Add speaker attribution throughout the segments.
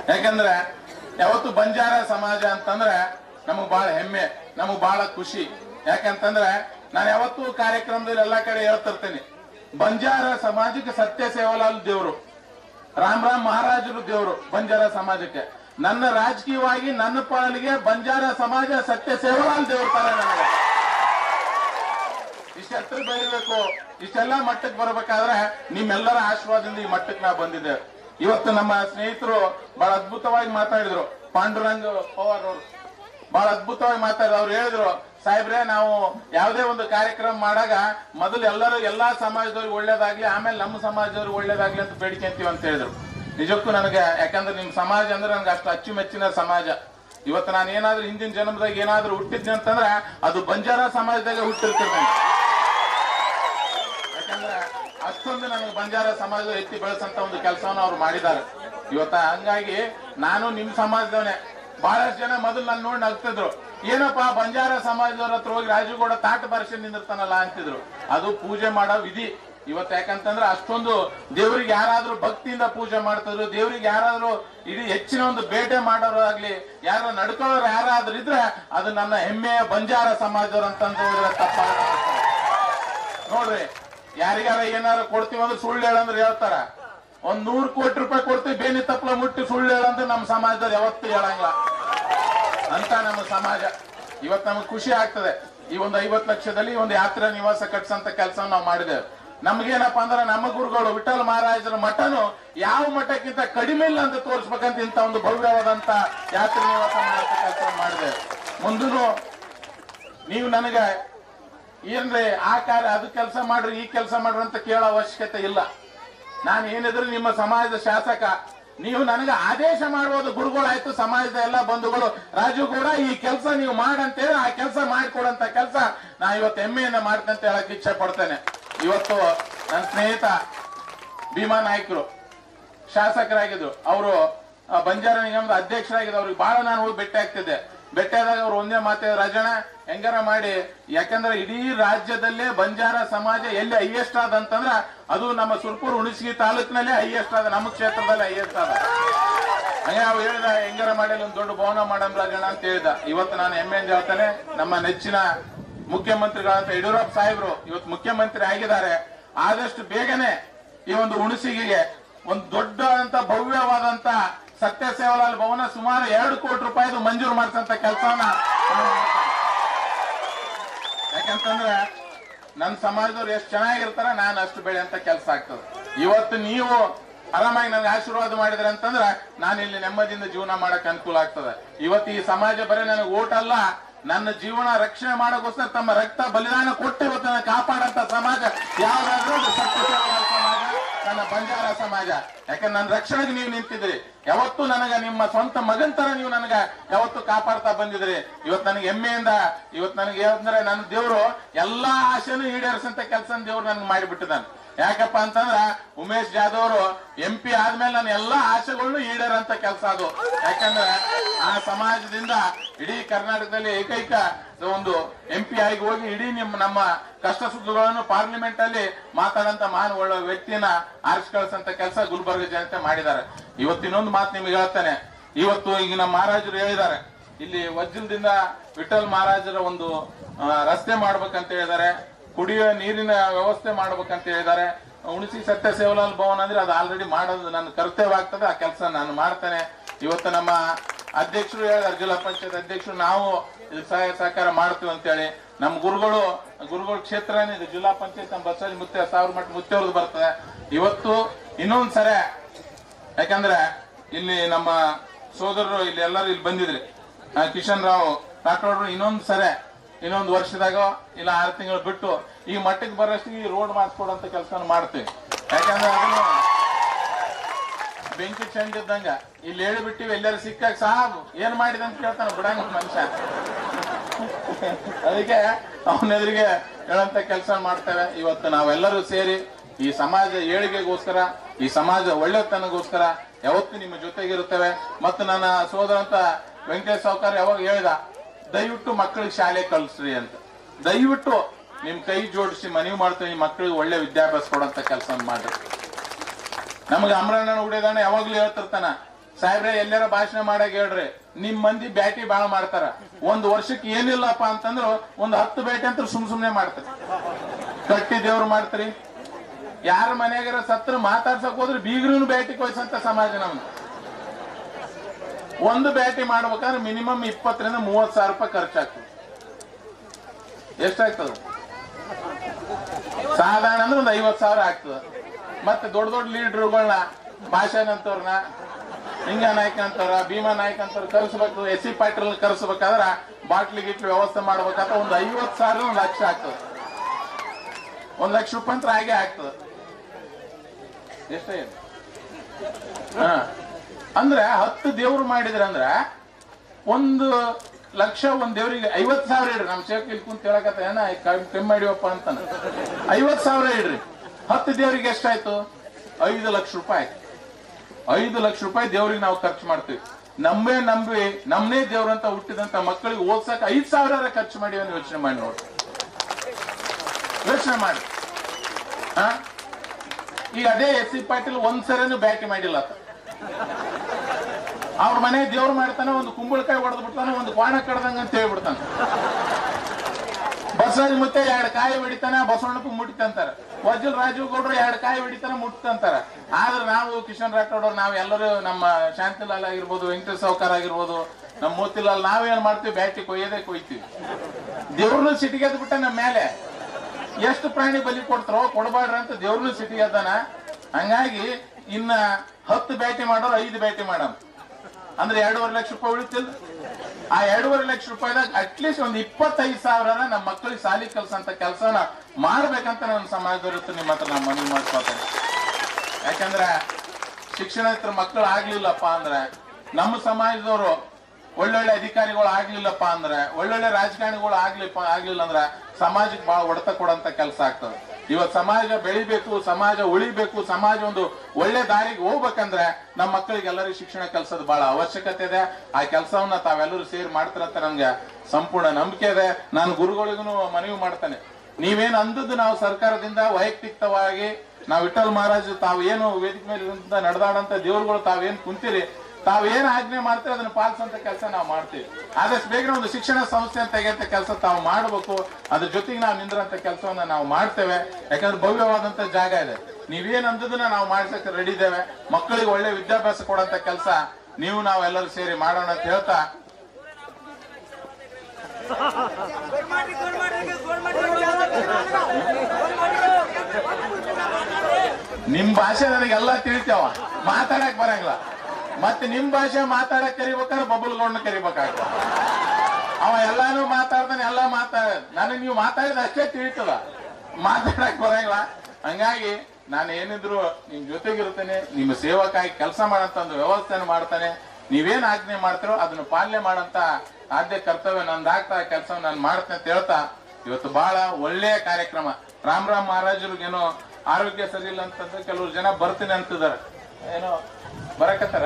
Speaker 1: ಯಾಕಂದ್ರೆ ಯಾವತ್ತು ಬಂಜಾರ ಸಮಾಜ ಅಂತಂದ್ರೆ ನಮಗ್ ಬಹಳ ಹೆಮ್ಮೆ ನಮಗ್ ಬಹಳ ಖುಷಿ ಯಾಕಂತಂದ್ರೆ ನಾನು ಯಾವತ್ತೂ ಕಾರ್ಯಕ್ರಮದಲ್ಲಿ ಎಲ್ಲಾ ಕಡೆ ಹೇಳ್ತಿರ್ತೇನೆ ಬಂಜಾರ ಸಮಾಜಕ್ಕೆ ಸತ್ಯ ಸೇವಲಾಲ್ ದೇವರು ರಾಮ್ ರಾಮ್ ಮಹಾರಾಜರು ದೇವರು ಬಂಜಾರ ಸಮಾಜಕ್ಕೆ ನನ್ನ ರಾಜಕೀಯವಾಗಿ ನನ್ನ ಪಾಲಿಗೆ ಬಂಜಾರ ಸಮಾಜ ಸತ್ಯ ಸೇವಲಾಲ್ ದೇವ್ರ ತರ ನನಗೆ ಇಷ್ಟ ಎತ್ತರ ಬೆಳಿಬೇಕು ಇಷ್ಟೆಲ್ಲ ಮಟ್ಟಕ್ಕೆ ಬರಬೇಕಾದ್ರೆ ನಿಮ್ಮೆಲ್ಲರ ಆಶೀರ್ವಾದದಿಂದ ಈ ಮಟ್ಟಕ್ಕೆ ನಾ ಬಂದಿದ್ದೆ ಇವತ್ತು ನಮ್ಮ ಸ್ನೇಹಿತರು ಬಹಳ ಅದ್ಭುತವಾಗಿ ಮಾತಾಡಿದ್ರು ಪಾಂಡುರಂಗ್ ಪವಾರ್ ಅವರು ಬಹಳ ಅದ್ಭುತವಾಗಿ ಮಾತಾಡಿದ್ರು ಅವ್ರು ಹೇಳಿದ್ರು ಸಾಹೇಬ್ರೆ ನಾವು ಯಾವುದೇ ಒಂದು ಕಾರ್ಯಕ್ರಮ ಮಾಡಾಗ ಮೊದಲು ಎಲ್ಲರೂ ಎಲ್ಲಾ ಸಮಾಜದವ್ರಿಗೆ ಒಳ್ಳೇದಾಗ್ಲಿ ಆಮೇಲೆ ನಮ್ಮ ಸಮಾಜದವ್ರಿಗೆ ಒಳ್ಳೇದಾಗ್ಲಿ ಅಂತ ಬೇಡಿಕೆಂತೀವಿ ಅಂತ ಹೇಳಿದ್ರು ನಿಜಕ್ಕೂ ನನಗೆ ಯಾಕಂದ್ರೆ ನಿಮ್ ಸಮಾಜ ಅಂದ್ರೆ ನನಗೆ ಅಷ್ಟು ಅಚ್ಚುಮೆಚ್ಚಿನ ಸಮಾಜ ಇವತ್ತು ನಾನು ಏನಾದ್ರೂ ಹಿಂದಿನ ಜನ್ಮದಾಗ ಏನಾದ್ರೂ ಹುಟ್ಟಿದ್ದೆ ಅಂತಂದ್ರೆ ಅದು ಬಂಜಾರ ಸಮಾಜದಾಗ ಹುಟ್ಟಿರ್ತೀನಿ ಯಾಕಂದ್ರೆ ಅಷ್ಟೊಂದು ನನಗೆ ಬಂಜಾರ ಸಮಾಜ ಎತ್ತಿ ಬೆಳೆಸಂತ ಒಂದು ಕೆಲಸವನ್ನು ಅವ್ರು ಮಾಡಿದ್ದಾರೆ ಇವತ್ತ ಹಂಗಾಗಿ ನಾನು ನಿಮ್ ಸಮಾಜದವನೇ ಬಹಳಷ್ಟು ಜನ ಮೊದಲು ನಾನು ನೋಡಿ ನಗ್ತಿದ್ರು ಏನಪ್ಪಾ ಬಂಜಾರ ಸಮಾಜದವ್ರ ಹತ್ರ ಹೋಗಿ ರಾಜುಗೌಡ ತಾಟ ಬರ್ಸಿ ನಿಂದಿರ್ತಾನಲ್ಲ ಅಂತಿದ್ರು ಅದು ಪೂಜೆ ಮಾಡೋ ವಿಧಿ ಇವತ್ತು ಯಾಕಂತಂದ್ರೆ ಅಷ್ಟೊಂದು ದೇವರಿಗೆ ಯಾರಾದ್ರೂ ಭಕ್ತಿಯಿಂದ ಪೂಜೆ ಮಾಡ್ತಿದ್ರು ದೇವರಿಗೆ ಯಾರಾದ್ರೂ ಇಡೀ ಹೆಚ್ಚಿನ ಒಂದು ಬೇಟೆ ಮಾಡೋರು ಆಗ್ಲಿ ಯಾರು ನಡ್ಕೊಳ್ಳೋರು ಯಾರಾದ್ರೂ ಇದ್ರೆ ಅದು ನನ್ನ ಹೆಮ್ಮೆಯ ಬಂಜಾರ ಸಮಾಜದವ್ರು ಅಂತಂದ್ರೆ ತಪ್ಪಾಗ ನೋಡ್ರಿ ಯಾರಿಗಾರ ಏನಾರ ಕೊಡ್ತೀವಿ ಅಂದ್ರೆ ಸುಳ್ಳು ಹೇಳಂದ್ರೆ ಹೇಳ್ತಾರ ಒಂದ್ ನೂರ್ ಕೋಟಿ ರೂಪಾಯಿ ಕೊಡ್ತೀವಿ ಬೇನಿ ತಪ್ಪಲ ಮುಟ್ಟಿ ಸುಳ್ಳು ಹೇಳಂದ್ರೆ ನಮ್ಮ ಸಮಾಜದಲ್ಲಿ ಯಾವತ್ತೂ ಹೇಳಂಗಿಲ್ಲ ಅಂತ ನಮ್ಮ ಸಮಾಜ ಇವತ್ತು ನಮಗೆ ಖುಷಿ ಆಗ್ತದೆ ಈ ಒಂದು ಐವತ್ತು ಲಕ್ಷದಲ್ಲಿ ಒಂದು ಯಾತ್ರಾ ನಿವಾಸ ಕಟ್ಸಂತ ಕೆಲಸ ನಾವು ಮಾಡಿದ್ದೇವೆ ನಮ್ಗೇನಪ್ಪ ಅಂದ್ರೆ ನಮ್ಮ ಗುರುಗಳು ವಿಠಲ್ ಮಹಾರಾಜರ ಮಠನು ಯಾವ ಮಠಕ್ಕಿಂತ ಕಡಿಮೆ ಇಲ್ಲ ಅಂತ ತೋರಿಸ್ಬೇಕಂತ ಇಂತ ಒಂದು ಭವ್ಯವಾದಂತ ಯಾತ್ರಾ ನಿವಾಸ ಮಾಡೋ ಕೆಲಸ ಮಾಡಿದ್ದೇವೆ ಮುಂದೂ ನೀವು ನನಗೆ ಏನ್ರಿ ಆ ಕಾರ್ಯ ಅದು ಕೆಲಸ ಮಾಡ್ರಿ ಈ ಕೆಲಸ ಮಾಡ್ರಿ ಅಂತ ಕೇಳೋ ಅವಶ್ಯಕತೆ ಇಲ್ಲ ನಾನು ಏನಿದ್ರು ನಿಮ್ಮ ಸಮಾಜದ ಶಾಸಕ ನೀವು ನನಗೆ ಆದೇಶ ಮಾಡುವುದು ಗುರುಗಳಾಯ್ತು ಸಮಾಜದ ಎಲ್ಲ ಬಂಧುಗಳು ರಾಜು ಕೂಡ ಈ ಕೆಲಸ ನೀವು ಮಾಡಂತೇಳಿ ಆ ಕೆಲಸ ಮಾಡಿಕೊಡಂತ ಕೆಲಸ ನಾ ಇವತ್ತು ಹೆಮ್ಮೆಯಿಂದ ಮಾಡ್ತಂತ ಹೇಳಕ್ ಇಚ್ಛೆ ಪಡ್ತೇನೆ ಇವತ್ತು ನನ್ನ ಸ್ನೇಹಿತ ಭೀಮಾ ನಾಯ್ಕರು ಶಾಸಕರಾಗಿದ್ರು ಅವರು ಬಂಜಾರ ನಿಗಮದ ಅಧ್ಯಕ್ಷರಾಗಿದ್ದು ಅವ್ರಿಗೆ ಬಹಳ ನಾನು ಹೋಗಿ ಭೇಟಿ ಆಗ್ತಿದ್ದೆ ಭೇಟಿ ಆದಾಗ ಅವ್ರು ಒಂದೇ ಮಾತೆ ರಾಜಣ್ಣ ಹೆಂಗಾರ ಮಾಡಿ ಯಾಕಂದ್ರೆ ಇಡೀ ರಾಜ್ಯದಲ್ಲೇ ಬಂಜಾರ ಸಮಾಜ ಎಲ್ಲಿ ಹೈಯೆಸ್ಟ್ ಆದಂತಂದ್ರ ಅದು ನಮ್ಮ ಸುರ್ಪುರ್ ಹುಣಸಗಿ ತಾಲೂಕಿನಲ್ಲೇ ಹೈಯೆಸ್ಟ್ ಆದ ನಮ್ಮ ಕ್ಷೇತ್ರದಲ್ಲಿ ಹೈಯೆಸ್ಟ್ ಆದ ಹಂಗೆ ಅವ್ ಹೇಳ್ದ ಹೆಂಗಾರ ಮಾಡಿ ಅಲ್ಲಿ ಒಂದು ದೊಡ್ಡ ಭವನ ಮಾಡಮ್ ರಾಜಣ್ಣ ಅಂತ ಹೇಳ್ದ ಇವತ್ತು ನಾನು ಹೆಮ್ಮೆಯಿಂದ ಹೇಳ್ತಾನೆ ನಮ್ಮ ನೆಚ್ಚಿನ ಮುಖ್ಯಮಂತ್ರಿಗಳಂತ ಯಡಿಯೂರಪ್ಪ ಸಾಹೇಬ್ರು ಇವತ್ತು ಮುಖ್ಯಮಂತ್ರಿ ಆಗಿದ್ದಾರೆ ಆದಷ್ಟು ಬೇಗನೆ ಈ ಒಂದು ಹುಣಸಿಗೆಗೆ ಒಂದು ದೊಡ್ಡದಂತ ಭವ್ಯವಾದಂತ ಸತ್ಯ ಸೇವಲಾಲ್ ಭವನ ಸುಮಾರು ಎರಡು ಕೋಟಿ ರೂಪಾಯಿದು ಮಂಜೂರು ಮಾಡಿಸಂತ ಕೆಲಸವನ್ನ ಯಾಕಂತಂದ್ರೆ ನನ್ನ ಸಮಾಜದವ್ರು ಎಷ್ಟು ಚೆನ್ನಾಗಿರ್ತಾರ ನಾನು ಅಷ್ಟು ಬೆಳೆಯಂತ ಕೆಲಸ ಆಗ್ತದೆ ಇವತ್ತು ನೀವು ಆರಾಮಾಗಿ ನನಗೆ ಆಶೀರ್ವಾದ ಮಾಡಿದ್ರೆ ಅಂತಂದ್ರೆ ನಾನು ಇಲ್ಲಿ ನೆಮ್ಮದಿಯಿಂದ ಜೀವನ ಮಾಡಕ್ ಅನುಕೂಲ ಆಗ್ತದೆ ಇವತ್ತು ಈ ಸಮಾಜ ಬರೀ ನನಗೆ ಓಟ್ ಅಲ್ಲ ನನ್ನ ಜೀವನ ರಕ್ಷಣೆ ಮಾಡೋಕ್ಕೋಸ್ಕರ ತಮ್ಮ ರಕ್ತ ಬಲಿದಾನ ಕೊಟ್ಟು ಇವತ್ತು ನನ್ನ ಕಾಪಾಡಂತ ಸಮಾಜ ಯಾವ್ದಾದ್ರೂ ಅದು ಸತ್ಯ ಸೇವಲಾಲ್ ಸಮಾಜ ನನ್ನ ಬಂಜಾರ ಸಮಾಜ ಯಾಕಂದ್ರೆ ನನ್ನ ರಕ್ಷಣೆಗೆ ನೀವು ನಿಂತಿದ್ರಿ ಯಾವತ್ತೂ ನನಗ ನಿಮ್ಮ ಸ್ವಂತ ಮಗನ್ ತರ ನೀವು ನನಗ ಯಾವತ್ತು ಕಾಪಾಡ್ತಾ ಬಂದಿದ್ರಿ ಇವತ್ತು ನನಗೆ ಹೆಮ್ಮೆಯಿಂದ ಇವತ್ತು ನನಗೆ ಅಂದ್ರೆ ನನ್ನ ದೇವರು ಎಲ್ಲಾ ಆಸೆನೂ ಈಡೇರಿಸಂತ ಕೆಲಸ ದೇವ್ರು ನನ್ಗೆ ಮಾಡಿಬಿಟ್ಟಿದ್ದಾನೆ ಯಾಕಪ್ಪ ಅಂತಂದ್ರ ಉಮೇಶ್ ಜಾಧವ್ ಅವರು ಎಂ ಪಿ ಆದ್ಮೇಲೆ ನನ್ನ ಎಲ್ಲಾ ಆಸೆಗಳನ್ನು ಈಡೇರಂತ ಕೆಲಸ ಅದು ಯಾಕಂದ್ರೆ ಆ ಸಮಾಜದಿಂದ ಇಡೀ ಕರ್ನಾಟಕದಲ್ಲಿ ಏಕೈಕ ಒಂದು ಎಂ ಪಿ ಆಗಿ ಹೋಗಿ ಇಡೀ ನಿಮ್ಮ ನಮ್ಮ ಕಷ್ಟ ಸುಖಗಳನ್ನು ಪಾರ್ಲಿಮೆಂಟ್ ಅಲ್ಲಿ ಮಾತಾಡಂತ ಮಹಾನ್ ಒಳ್ಳೆ ವ್ಯಕ್ತಿಯನ್ನ ಆರಿಸಿ ಕಳಿಸಂತ ಕೆಲಸ ಗುಲ್ಬರ್ಗ ಜನತೆ ಮಾಡಿದ್ದಾರೆ ಇವತ್ತು ಇನ್ನೊಂದು ಮಾತು ನಿಮ್ಗೆ ಹೇಳ್ತಾನೆ ಇವತ್ತು ಈಗ ನಮ್ಮ ಮಹಾರಾಜರು ಹೇಳಿದ್ದಾರೆ ಇಲ್ಲಿ ವಜ್ರದಿಂದ ವಿಠಲ್ ಮಹಾರಾಜರ ಒಂದು ಆ, ರಸ್ತೆ ಮಾಡ್ಬೇಕಂತ ಹೇಳಿದ್ದಾರೆ ಕುಡಿಯುವ ನೀರಿನ ವ್ಯವಸ್ಥೆ ಮಾಡ್ಬೇಕಂತ ಹೇಳಿದ್ದಾರೆ ಉಣಿಸಿ ಸತ್ಯ ಸೇವಲಾಲ್ ಭವನ್ ಅಂದ್ರೆ ಅದು ಆಲ್ರೆಡಿ ಮಾಡೋದು ನನ್ನ ಕರ್ತವ್ಯ ಆಗ್ತದೆ ಆ ಕೆಲಸ ನಾನು ಮಾಡ್ತೇನೆ ಇವತ್ತು ನಮ್ಮ ಅಧ್ಯಕ್ಷರು ಹೇಳಿದಾರೆ ಜಿಲ್ಲಾ ಪಂಚಾಯತ್ ಅಧ್ಯಕ್ಷರು ನಾವು ಇದು ಸಹಾಯ ಸಹಕಾರ ಮಾಡ್ತೀವಿ ಅಂತೇಳಿ ನಮ್ಮ ಗುರುಗಳು ಗುರುಗಳ ಕ್ಷೇತ್ರ ಇದು ಜಿಲ್ಲಾ ಪಂಚಾಯತ್ ನಮ್ಮ ಬಸವರಾಜ ಮುತ್ತೆ ಸಾವಿರ ಮಟ್ಟ ಮುತ್ತೆವ್ರದ್ದು ಬರ್ತದೆ ಇವತ್ತು ಇನ್ನೊಂದ್ ಸರಿ ಯಾಕಂದ್ರೆ ಇಲ್ಲಿ ನಮ್ಮ ಸೋದರರು ಇಲ್ಲಿ ಎಲ್ಲರೂ ಇಲ್ಲಿ ಬಂದಿದ್ರಿ ಆ, ಕಿಶನ್ ರಾವ್ ರಾಠೋಡ್ರು ಇನ್ನೊಂದ್ ಸರಿ ಇನ್ನೊಂದು ವರ್ಷದಾಗ ಇಲ್ಲ ಆರು ತಿಂಗಳು ಬಿಟ್ಟು ಈ ಮಟ್ಟಕ್ಕೆ ಬರೋಷ್ಟಿಗೆ ಈ ರೋಡ್ ಮಾಡಿಸ್ಕೊಡಂತ ಕೆಲಸ ಮಾಡ್ತೀವಿ ಯಾಕಂದ್ರೆ ಅದನ್ನು ಬೆಂಕಿ ಚಂದ ಇದ್ದಂಗ ಇಲ್ಲಿ ಹೇಳಿಬಿಟ್ಟಿವಿ ಎಲ್ಲರೂ ಸಿಕ್ಕಾಗ ಸಾಬ್ ಏನ್ ಮಾಡಿದೆ ಅಂತ ಕೇಳ್ತಾನ ಬಿಡಂಗ ಮನುಷ್ಯ ಅದಕ್ಕೆ ಅವನ ಎದುರಿಗೆ ಹೇಳಂತ ಕೆಲಸ ಮಾಡ್ತೇವೆ ಇವತ್ತು ನಾವೆಲ್ಲರೂ ಸೇರಿ ಈ ಸಮಾಜ ಏಳಿಗೆಗೋಸ್ಕರ ಈ ಸಮಾಜ ಒಳ್ಳೆತನಗೋಸ್ಕರ ಯಾವತ್ತೂ ನಿಮ್ಮ ಜೊತೆಗಿರುತ್ತೇವೆ ಮತ್ತು ನನ್ನ ಸೋದರ ಅಂತ ವೆಂಕಟೇಶ್ ಸಾವ್ಕಾರ ಯಾವಾಗ ಹೇಳ್ದ ದಯವಿಟ್ಟು ಮಕ್ಕಳಿಗೆ ಶಾಲೆ ಕಳಿಸ್ರಿ ಅಂತ ದಯವಿಟ್ಟು ನಿಮ್ ಕೈ ಜೋಡಿಸಿ ಮನವಿ ಮಾಡ್ತೇವೆ ಈ ಮಕ್ಕಳಿಗೆ ಒಳ್ಳೆ ವಿದ್ಯಾಭ್ಯಾಸ ಕೊಡಂತ ಕೆಲಸ ಮಾಡ್ರಿ ನಮಗೆ ಅಮರಣ್ಣ ಉಡಿದಾಣ ಯಾವಾಗ್ಲೂ ಹೇಳ್ತಿರ್ತಾನ ಸಾಹೇಬ್ರೆ ಎಲ್ಲಾರ ಭಾಷಣ ಮಾಡಾಗ ಹೇಳ್ರಿ ನಿಮ್ ಮಂದಿ ಬ್ಯಾಟಿ ಬಾಳ ಮಾಡ್ತಾರ ಒಂದ್ ವರ್ಷಕ್ಕೆ ಏನಿಲ್ಲಪ್ಪ ಅಂತಂದ್ರು ಒಂದ್ ಹತ್ತು ಬ್ಯಾಟಿ ಅಂತ ಸುಮ್ ಸುಮ್ನೆ ಮಾಡ್ತಾರೆ ಕಟ್ಟಿ ದೇವ್ರು ಮಾಡ್ತೀರಿ ಯಾರ ಮನೆಯಾಗಾರ ಸತ್ರ ಮಾತಾಡ್ಸಕ್ ಹೋದ್ರೆ ಬೀಗ್ರೂ ಬ್ಯಾಟಿ ಕೊಯ್ಸಂತ ಸಮಾಜ ನಮ್ದು ಒಂದು ಬ್ಯಾಟಿ ಮಾಡ್ಬೇಕಾದ್ರೆ ಮಿನಿಮಮ್ ಇಪ್ಪತ್ತರಿಂದ ಮೂವತ್ ಸಾವಿರ ರೂಪಾಯಿ ಖರ್ಚಾಗ್ತದೆ ಎಷ್ಟಾಗ್ತದೆ ಸಾಧಾರಣ ಅಂದ್ರೆ ಒಂದು ಐವತ್ ಸಾವಿರ ಆಗ್ತದೆ ಮತ್ತೆ ದೊಡ್ಡ ದೊಡ್ಡ ಲೀಡರ್ಗಳನ್ನ ಭಾಷಣ ಅಂತವ್ರನ್ನ ಹಿಂಗ ನಾಯ್ಕ ಅಂತವ್ರ ಭೀಮಾ ನಾಯ್ಕ ಅಂತವ್ರ ಕರೆಸ್ಬೇಕು ಎಸ್ ಸಿ ಪಾಟೀಲ್ ಕರೆಸ್ಬೇಕಾದ್ರ ಬಾಟ್ಲಿ ಗಿಟ್ಲಿ ವ್ಯವಸ್ಥೆ ಮಾಡ್ಬೇಕಾದ್ರೆ ಒಂದು ಐವತ್ ಸಾವಿರ ಒಂದು ಲಕ್ಷ ಆಗ್ತದೆ ಒಂದ್ ಲಕ್ಷ ರೂಪಾಯಿ ಅಂತ ಹಾಗೆ ಆಗ್ತದೆ ಎಷ್ಟೇ ಇದು? ಹಾ ಅಂದ್ರೆ ಹತ್ತು ದೇವ್ರು ಮಾಡಿದ್ರ ಅಂದ್ರ ಒಂದು ಲಕ್ಷ ಒಂದ್ ದೇವ್ರಿಗೆ ಐವತ್ ಸಾವಿರ ಇಡ್ರಿ ನಮ್ ಸೇವಕ್ ಇಲ್ಲಿ ಕುಂತ ಹೇಳಕತ್ತ ಏನ ಕಮ್ಮಿ ಮಾಡಿವಪ್ಪ ಅಂತಾನ ಐವತ್ ಸಾವಿರ ಇಡ್ರಿ ಹತ್ತು ದೇವ್ರಿಗೆ ಎಷ್ಟಾಯ್ತು ಐದು ಲಕ್ಷ ರೂಪಾಯಿ ಆಯ್ತು ಐದು ಲಕ್ಷ ರೂಪಾಯಿ ದೇವ್ರಿಗೆ ನಾವು ಖರ್ಚು ಮಾಡ್ತೀವಿ ನಮ್ಮೇ ನಂಬಿ ನಮ್ಮನೇ ದೇವ್ರಂತ ಹುಟ್ಟಿದಂತ ಮಕ್ಕಳಿಗೆ ಓದ್ಸಕ್ ಐದ್ ಸಾವಿರ ಖರ್ಚು ಮಾಡಿ ಒಂದು ಯೋಚನೆ ಮಾಡಿ ನೋಡಿ ಯೋಚನೆ ಮಾಡಿ ಹಾ ಈಗ ಅದೇ ಎಸ್ ಸಿ ಪಾಟೀಲ್ ಒಂದ್ ಸರಿನೂ ಬ್ಯಾಟಿ ಮಾಡಿಲ್ಲ ಆತ ಅವ್ರ ಮನೆ ದೇವ್ರು ಮಾಡ್ತಾನೆ ಒಂದು ಕುಂಬಳಕಾಯಿ ಹೊಡೆದ್ ಬಿಡ್ತಾನೆ ಒಂದು ಕ್ವಾಣ ಕಡ್ದಂಗ ಅಂತ ಹೇಳ್ಬಿಡ್ತಾನೆ ಬಸವರಾಜ್ ಮುತ್ತೆ ಎರಡು ಕಾಯಿ ಹೊಡಿತಾನೆ ಬಸವಣ್ಣಪ್ಪ ಮುಟ್ಟಿತಂತಾರ ವಜ್ಜಲ್ ರಾಜೀವ್ ಗೌಡ್ರು ಎರಡು ಕಾಯಿ ಹೊಡಿತಾನೆ ಮುಟ್ಟಂತಾರ ಆದ್ರೆ ನಾವು ಕಿಶನ್ ರಾಠೋಡ್ ಅವ್ರು ನಾವ್ ಎಲ್ಲರೂ ನಮ್ಮ ಶಾಂತಿಲಾಲ್ ಆಗಿರ್ಬೋದು ವೆಂಕಟೇಶ್ ಸಾವ್ಕಾರ್ ಆಗಿರ್ಬೋದು ನಮ್ಮ ಮೋತಿಲಾಲ್ ನಾವೇನ್ ಮಾಡ್ತೀವಿ ಬ್ಯಾಟಿ ಕೊಯ್ಯದೇ ಕೊಯ್ತೀವಿ ದೇವ್ರನ್ನ ಸಿಟಿಗೆದ್ ಬಿಟ್ಟ ನಮ್ಮ ಮೇಲೆ ಎಷ್ಟು ಪ್ರಾಣಿ ಬಲಿ ಕೊಡ್ತಾರೋ ಕೊಡಬಾಡ್ರಿ ಅಂತ ದೇವ್ರನ್ನ ಸಿಟಿಗೆ ಅದಾನ ಹಂಗಾಗಿ ಇನ್ನ ಹತ್ತು ಬ್ಯಾಟಿ ಮಾಡೋರು ಐದು ಬ್ಯಾಟಿ ಮಾಡಮ್ ಅಂದ್ರೆ ಎರಡೂವರೆ ಲಕ್ಷ ರೂಪಾಯಿ ಉಳಿತಿಲ್ಲ ಆ ಎರಡೂವರೆ ಲಕ್ಷ ರೂಪಾಯಿದಾಗ ಅಟ್ಲೀಸ್ಟ್ ಒಂದು ಇಪ್ಪತ್ತೈದು ಸಾವಿರ ನಮ್ಮ ಮಕ್ಕಳಿಗೆ ಸಾಲಿ ಕಲ್ಸಂತ ಕೆಲಸನ ಮಾಡ್ಬೇಕಂತ ನನ್ನ ಸಮಾಜದವ್ರ ಹತ್ರ ನಿಮ್ಮ ಹತ್ರ ನಾನು ಮನವಿ ಮಾಡ್ಕೊತೇನೆ ಯಾಕಂದ್ರೆ ಶಿಕ್ಷಣೇತರ ಮಕ್ಕಳು ಆಗ್ಲಿಲ್ಲಪ್ಪ ಅಂದ್ರೆ ನಮ್ಮ ಸಮಾಜದವರು ಒಳ್ಳೊಳ್ಳೆ ಅಧಿಕಾರಿಗಳು ಆಗ್ಲಿಲ್ಲಪ್ಪ ಅಂದ್ರೆ ಒಳ್ಳೊಳ್ಳೆ ರಾಜಕಾರಣಿಗಳು ಆಗ್ಲಿಪ್ಪ ಆಗ್ಲಿಲ್ಲ ಅಂದ್ರೆ ಸಮಾಜಕ್ಕೆ ಬಹಳ ಹೊಡೆತ ಕೊಡಂತ ಕೆಲಸ ಆಗ್ತದೆ ಇವತ್ ಸಮಾಜ ಬೆಳಿಬೇಕು ಸಮಾಜ ಉಳಿಬೇಕು ಸಮಾಜ ಒಂದು ಒಳ್ಳೆ ದಾರಿಗೆ ಹೋಗ್ಬೇಕಂದ್ರೆ ನಮ್ಮ ಮಕ್ಕಳಿಗೆ ಎಲ್ಲರಿಗೂ ಶಿಕ್ಷಣ ಕಲ್ಸೋದು ಬಹಳ ಅವಶ್ಯಕತೆ ಇದೆ ಆ ಕೆಲಸವನ್ನ ತಾವೆಲ್ಲರೂ ಸೇರಿ ಮಾಡ್ತಾರಂತ ನನ್ಗೆ ಸಂಪೂರ್ಣ ನಂಬಿಕೆ ಇದೆ ನಾನು ಗುರುಗಳಿಗೂ ಮನವಿ ಮಾಡ್ತೇನೆ ನೀವೇನ್ ಅಂದದ್ದು ನಾವು ಸರ್ಕಾರದಿಂದ ವೈಯಕ್ತಿಕವಾಗಿ ನಾವು ವಿಠಲ್ ಮಹಾರಾಜ್ ತಾವು ಏನು ವೇದಿಕೆ ಮೇಲೆ ನಡೆದಾಡಂತ ದೇವರುಗಳು ತಾವೇನ್ ಕುಂತೀರಿ ತಾವೇನ್ ಆಜ್ಞೆ ಮಾಡ್ತೀರಿ ಅದನ್ನ ಪಾಲಿಸಂತ ಕೆಲಸ ನಾವು ಮಾಡ್ತೀವಿ ಆದಷ್ಟು ಬೇಗ ಒಂದು ಶಿಕ್ಷಣ ಸಂಸ್ಥೆ ಅಂತ ತೆಗೆಯಂತ ಕೆಲಸ ತಾವು ಮಾಡಬೇಕು ಅದ್ರ ಜೊತೆಗೆ ನಾವು ನಿಂದ್ರಂತ ಕೆಲಸವನ್ನ ನಾವು ಮಾಡ್ತೇವೆ ಯಾಕಂದ್ರೆ ಭವ್ಯವಾದಂತ ಜಾಗ ಇದೆ ನೀವೇನ್ ಅಂದದನ್ನ ನಾವು ಮಾಡ್ಸಕ್ಕೆ ರೆಡಿ ಇದ್ದೇವೆ ಮಕ್ಕಳಿಗೆ ಒಳ್ಳೆ ವಿದ್ಯಾಭ್ಯಾಸ ಕೊಡಂತ ಕೆಲಸ ನೀವು ನಾವು ಎಲ್ಲರೂ ಸೇರಿ ಮಾಡೋಣ ಅಂತ ಹೇಳ್ತಾ ನಿಮ್ ಭಾಷೆ ನನಗೆಲ್ಲ ತಿಳಿತಾವ ಮಾತಾಡಕ್ ಬರಂಗಿಲ್ಲ ಮತ್ತೆ ನಿಮ್ ಭಾಷೆ ಮಾತಾಡಕ್ ಕರಿಬೇಕಾದ್ರೆ ಬಬಲ್ಗೌಡ್ನ ಕರಿಬೇಕಾಗ್ತದ ಅವ ಎಲ್ಲಾನು ಮಾತಾಡ್ತಾನೆ ಎಲ್ಲ ಮಾತಾಡ ನನಗೆ ನೀವು ಮಾತಾಡಿದ ಅಷ್ಟೇ ತಿಳಿತದ ಮಾತಾಡಕ್ ಬರಂಗಿಲ್ಲ ಹಂಗಾಗಿ ನಾನು ಏನಿದ್ರು ನಿಮ್ ಜೊತೆಗಿರ್ತೇನೆ ನಿಮ್ಮ ಸೇವಕಾಗಿ ಕೆಲಸ ಮಾಡಂತ ಒಂದು ವ್ಯವಸ್ಥೆನ ಮಾಡ್ತಾನೆ ನೀವೇನ್ ಆಜ್ಞೆ ಮಾಡ್ತಿರೋ ಅದನ್ನ ಪಾಲನೆ ಮಾಡಂತ ಆದ್ಯ ಕರ್ತವ್ಯ ನಂದಾಗ್ತಾ ಕೆಲಸ ನಾನು ಮಾಡ್ತೇನೆ ಅಂತ ಹೇಳ್ತಾ ಇವತ್ತು ಬಹಳ ಒಳ್ಳೆಯ ಕಾರ್ಯಕ್ರಮ ರಾಮ್ ರಾಮ್ ಮಹಾರಾಜರಿಗೇನೋ ಆರೋಗ್ಯ ಸರಿ ಇಲ್ಲ ಅಂತಂದ್ರೆ ಕೆಲವರು ಜನ ಬರ್ತೀನಿ ಅಂತಿದಾರೆ ಏನೋ ಬರಕತ್ತಾರ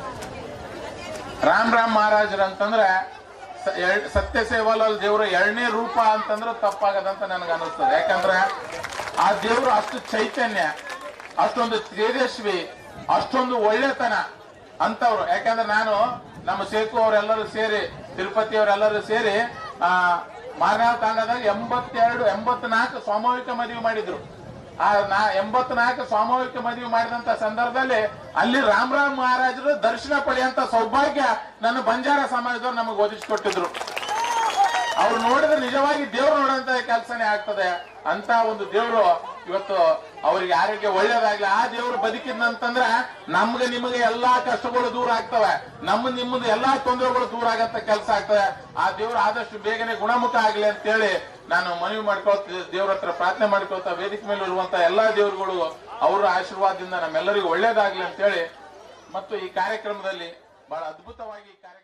Speaker 1: ರಾಮ್ ರಾಮ್ ಮಹಾರಾಜರು ಅಂತಂದ್ರೆ ಸ- ಎಳ್- ಸತ್ಯ ಸೇವಾಲಾಲ್ ದೇವ್ರ ಎರಡನೇ ರೂಪ ಅಂತಂದ್ರೆ ತಪ್ಪಾಗದಂತ ನನಗೆ ಅನಿಸ್ತದೆ ಯಾಕಂದ್ರೆ ಆ ದೇವ್ರು ಅಷ್ಟು ಚೈತನ್ಯ ಅಷ್ಟೊಂದು ತೇಜಸ್ವಿ ಅಷ್ಟೊಂದು ಒಳ್ಳೆತನ ಅಂತವ್ರು ಯಾಕಂದ್ರೆ ನಾನು ನಮ್ಮ ಸೇತು ಅವರೆಲ್ಲರೂ ಸೇರಿ ತಿರುಪತಿ ಅವರೆಲ್ಲರೂ ಸೇರಿ ಆ ಮಾರ್ನಾಳ್ ತಾಂಡದಾಗ ಎಂಬತ್ತೆರಡು ಎಂಬತ್ನಾಲ್ಕು ಸಾಮೂಹಿಕ ಮದುವೆ ಮಾಡಿದ್ರು ಆ ನಾ ಎಂಬತ್ನಾಲ್ಕು ಸಾಮೂಹಿಕ ಮದುವೆ ಮಾಡಿದಂತ ಸಂದರ್ಭದಲ್ಲಿ ಅಲ್ಲಿ ರಾಮರಾಮ್ ಮಹಾರಾಜರು ದರ್ಶನ ಪಡೆಯುವಂತ ಸೌಭಾಗ್ಯ ನನ್ನ ಬಂಜಾರ ಸಮಾಜದವ್ರು ನಮಗೆ ಒದಗಿಸ್ಕೊಟ್ಟಿದ್ರು ಅವ್ರು ನೋಡಿದ್ರೆ ನಿಜವಾಗಿ ದೇವ್ರು ನೋಡಂತ ಕೆಲಸನೇ ಆಗ್ತದೆ ಅಂತ ಒಂದು ದೇವ್ರು ಇವತ್ತು ಅವರಿಗೆ ಆರೋಗ್ಯ ಒಳ್ಳೇದಾಗ್ಲಿ ಆ ದೇವ್ರು ಬದುಕಿದ್ನಂತಂದ್ರ ನಮ್ಗೆ ನಿಮಗೆ ಎಲ್ಲಾ ಕಷ್ಟಗಳು ದೂರ ಆಗ್ತವೆ ನಮ್ಮ ನಿಮ್ಮದು ಎಲ್ಲಾ ತೊಂದರೆಗಳು ದೂರ ಆಗಂತ ಕೆಲಸ ಆಗ್ತದೆ ಆ ದೇವ್ರು ಆದಷ್ಟು ಬೇಗನೆ ಗುಣಮುಖ ಆಗ್ಲಿ ಅಂತೇಳಿ ನಾನು ಮನವಿ ಮಾಡ್ಕೊಳ್ತ ದೇವ್ರ ಹತ್ರ ಪ್ರಾರ್ಥನೆ ಮಾಡ್ಕೊಳ್ತಾ ವೇದಿಕೆ ಮೇಲೆ ಇರುವಂತ ಎಲ್ಲಾ ದೇವರುಗಳು ಅವರ ಆಶೀರ್ವಾದದಿಂದ ನಮ್ಮೆಲ್ಲರಿಗೂ ಒಳ್ಳೇದಾಗ್ಲಿ ಅಂತೇಳಿ ಮತ್ತು ಈ ಕಾರ್ಯಕ್ರಮದಲ್ಲಿ ಬಹಳ ಅದ್ಭುತವಾಗಿ ಈ ಕಾರ್ಯಕ್ರಮ